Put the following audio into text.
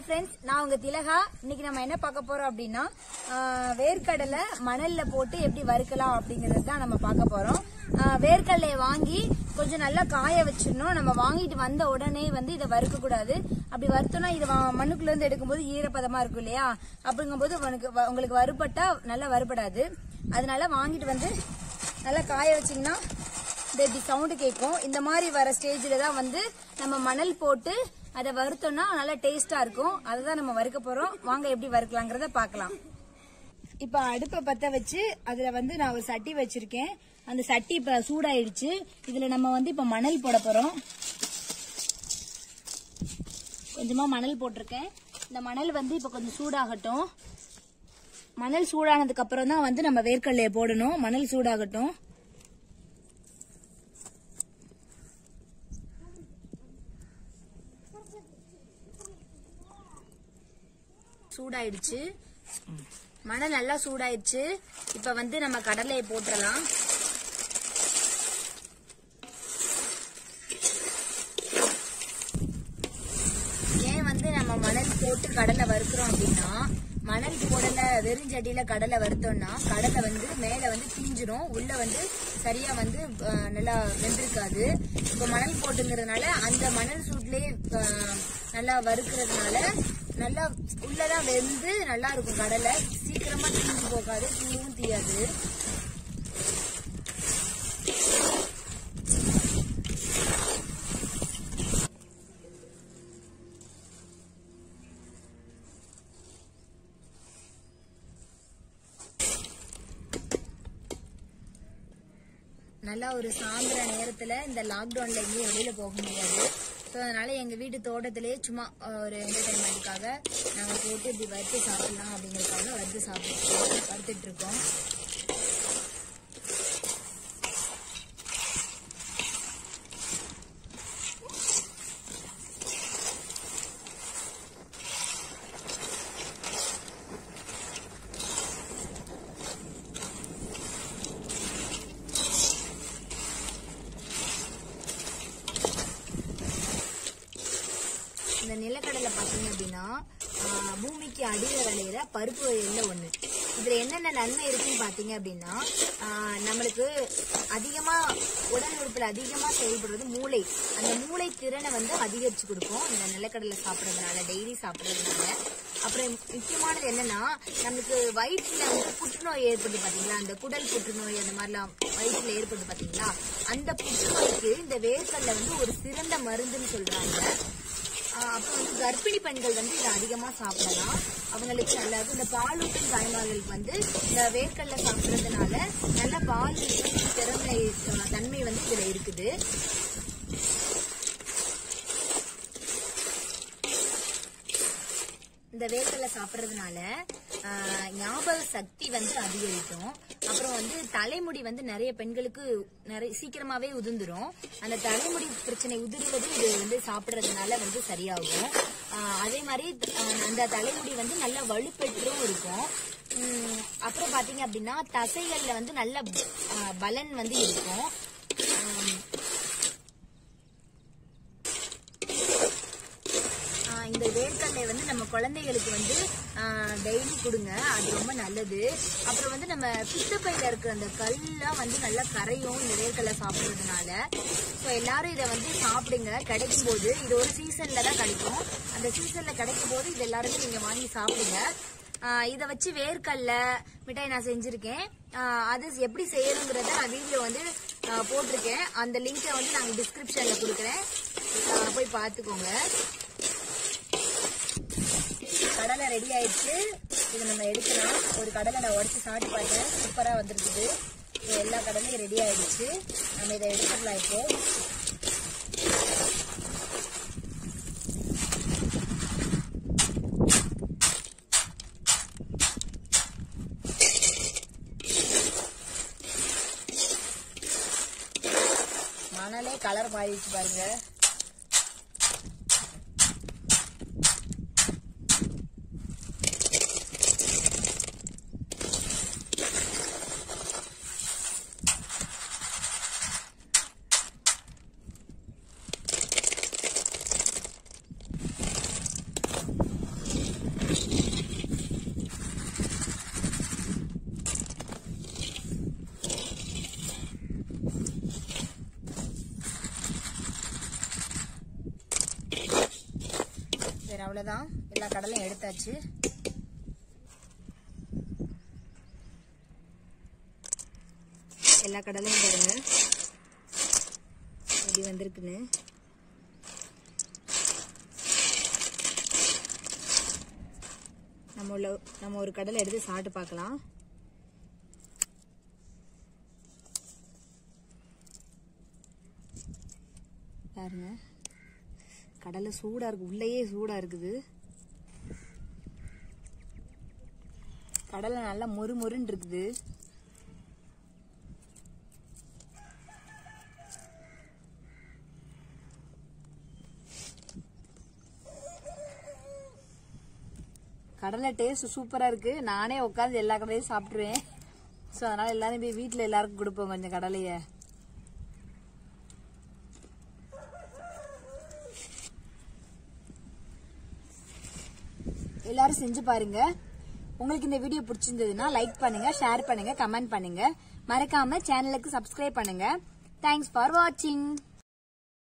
friends நான் உங்க திலகா இன்னைக்கு நம்ம என்ன பார்க்க போறோம் அப்படின்னா ஆஹ், வேர்க்கடலை மணல்ல போட்டு எப்படி வறுக்கலாம் அப்படிங்கறது தான் நம்ம பார்க்க போறோம் ஆஹ், வேர்க்கடலையை வாங்கி கொஞ்சம் நல்லா காய வச்சிடணும் நம்ம வாங்கிட்டு வந்த உடனே வந்து இதை வறுக்க கூடாது அப்படி வறுத்தோம்னா இது வா- மண்ணுக்குள்ள இருந்து எடுக்கும்போது ஈரப்பதமா இருக்கும் இல்லையா அப்படிங்கும்போது உனக்கு வ- உங்களுக்கு வறுபட்டா நல்லா வறுபடாது அதனால வாங்கிட்டு வந்து நல்லா காய வச்சீங்கன்னா இந்த இப்படி சவுண்டு கேட்கும் இந்த மாதிரி வர ஸ்டேஜில் தான் வந்து நம்ம மணல் போட்டு அதை வறுத்தோம்னா நல்லா டேஸ்டா இருக்கும் அதை தான் நம்ம வறுக்க போறோம் வாங்க எப்படி வறுக்கலாங்கிறத பார்க்கலாம் இப்ப அடுப்பை பத்த வச்சு அதுல வந்து நான் ஒரு சட்டி வச்சிருக்கேன் அந்த சட்டி இப்ப சூடாயிடுச்சு இதுல நம்ம வந்து இப்ப மணல் போட போறோம் கொஞ்சமா மணல் போட்டிருக்கேன் இந்த மணல் வந்து இப்ப கொஞ்சம் சூடாகட்டும் மணல் சூடானதுக்கு அப்புறம் தான் வந்து நம்ம வேர்க்கடலையை போடணும் மணல் சூடாகட்டும் சூடாயிடுச்சு மணல் நல்லா சூடாயிடுச்சு இப்ப வந்து நம்ம கடலையை போட்டுறலாம் ஏன் வந்து நம்ம மணல் போட்டு கடலை வறுக்கிறோம் அப்படின்னா மணல் போடல வெறுஞ்சட்டியில கடலை வறுத்தோம்னா கடலை வந்து மேல வந்து தீஞ்சிரும் உள்ள வந்து சரியா வந்து அஹ், நல்லா வெந்திருக்காது இப்போ மணல் போட்டுங்கிறதுனால அந்த மணல் சூட்லயே அஹ், நல்லா வறுக்கிறதுனால நல்லா உள்ளதான் வெந்து நல்லா இருக்கும் கடலை சீக்கிரமா தீஞ்சு போகாது தீயவும் தீயாது நல்லா ஒரு சாயந்தர நேரத்துல இந்த லாக்டவுன்ல எங்கேயும் வெளியில போக முடியாது ஸோ அதனால எங்க வீட்டு தோட்டத்திலேயே சும்மா அஹ், ஒரு என்டர்டைன்மெண்ட்டுக்காக நாங்க போட்டு இப்படி வறுத்து சாப்பிடலாம் அப்படிங்கறதுக்காக வறுத்து சாப்பிட்டு வறுத்துட்டு இருக்கோம் இந்த நிலக்கடலை பார்த்தீங்க அப்படின்னா ஆஹ், பூமிக்கு அடியில் விளையிற பருப்பு வகைகள்ல ஒண்ணு இதுல என்னென்ன நன்மை இருக்குன்னு பாத்தீங்க அப்படின்னா ஆஹ், நம்மளுக்கு அதிகமா உடல் உறுப்புல அதிகமா செயல்படுறது மூளை அந்த மூளை திறனை வந்து அதிகரிச்சு கொடுக்கும் இந்த நிலக்கடலை சாப்பிடறதுனால டெய்லி சாப்பிடறதுனால அப்புறம் முக்கியமானது என்னன்னா நமக்கு வயிற்றுல வந்து புற்றுநோய் ஏற்படுது பாத்தீங்களா அந்த குடல் புற்றுநோய் அந்த மாதிரிலாம் வயிற்றுல ஏற்படுது பாத்தீங்களா அந்த புற்றுநோய்க்கு இந்த வேர்க்கடலை வந்து ஒரு சிறந்த மருந்துன்னு சொல்றாங்க ஆஹ் அப்புறம் வந்து கர்ப்பிணி பெண்கள் வந்து இதை அதிகமா சாப்பிடலாம் அவங்களுக்கு நல்லது இந்த பாலூட்டும் தாய்மார்களுக்கு வந்து இந்த வேர்க்கடலை சாப்பிடுறதுனால நல்ல பால் ஊட்டும் திறமை ஆஹ் தன்மை வந்து இதுல இருக்குது இந்த வேர்க்கடலை சாப்பிட்றதுனால ஆஹ், ஞாபக சக்தி வந்து அதிகரிக்கும் அப்புறம் வந்து தலைமுடி வந்து நிறைய பெண்களுக்கு நிறைய சீக்கிரமாவே உதிர்ந்துரும் அந்த தலைமுடி பிரச்சனை உதிர்வது இது வந்து சாப்பிட்றதுனால வந்து சரியாகும் ஆஹ், அதே மாதிரி ஆஹ், அந்த தலைமுடி வந்து நல்ல வலுப்பெற்றும் இருக்கும் உம், அப்புறம் பாத்தீங்க அப்படின்னா தசைகள்ல வந்து நல்ல ஆஹ், பலன் வந்து இருக்கும் ஆம், ஆஹ் இந்த வேர்க்கடலை வந்து நம்ம குழந்தைகளுக்கு வந்து டெய்லி கொடுங்க அது ரொம்ப நல்லது அப்புறம் வந்து நம்ம பித்தப்பையில இருக்கிற அந்த கல்லாம் வந்து நல்லா கரையும் இந்த வேர்க்கடலை சாப்பிடுறதுனால ஸோ எல்லாரும் இதை வந்து சாப்பிடுங்க கிடைக்கும் போது இது ஒரு சீசன்ல தான் கிடைக்கும் அந்த சீசன்ல கிடைக்கும் போது இது எல்லாருமே நீங்க வாங்கி சாப்பிடுங்க ஆஹ் இதை வச்சு வேர்க்கடல மிட்டாய் நான் செஞ்சிருக்கேன் ஆஹ் அது எப்படி செய்யணுங்கிறத நான் வீடியோ வந்து ஆஹ் போட்டிருக்கேன் அந்த லிங்கை வந்து நாங்கள் டிஸ்கிரிப்ஷன்ல கொடுக்குறேன் ஆஹ் போய் பார்த்துக்கோங்க கடலை ரெடி ஆயிடுச்சு இது நம்ம எடுக்கலாம் ஒரு கடலை நான் உடச்சி சாப்பிட்டு பார்த்தேன் சூப்பராக வந்திருக்குது இது எல்லா கடலையும் ரெடி ஆயிடுச்சு நம்ம இதை எடுத்துக்கலாம் இப்போ மணலே கலர் மாறிடுச்சு பாருங்க அவ்வளோதான் எல்லா கடலையும் எடுத்தாச்சு எல்லா கடலையும் பாருங்க எப்படி வந்திருக்குன்னு நம்ம உள்ள நம்ம ஒரு கடலை எடுத்து சாப்பிட்டு பார்க்கலாம் பாருங்க கடலை சூடா இருக்கு உள்ளேயே சூடா இருக்குது கடலை நல்லா மொறு மொறுன்னு இருக்குது கடலை டேஸ்ட் சூப்பரா இருக்கு நானே உட்காந்து எல்லா கடையும் சாப்பிட்டுருவேன் ஸோ அதனால எல்லாரும் போய் வீட்டில் எல்லாருக்கும் கொடுப்போம் கொஞ்சம் கடலையை எல்லாரும் செஞ்சு பாருங்க உங்களுக்கு இந்த வீடியோ பிடிச்சிருந்ததுன்னா லைக் பண்ணுங்க ஷேர் பண்ணுங்க கமெண்ட் பண்ணுங்க மறக்காம சேனலுக்கு சப்ஸ்கிரைப் பண்ணுங்க தேங்க்ஸ் ஃபார் வாட்சிங்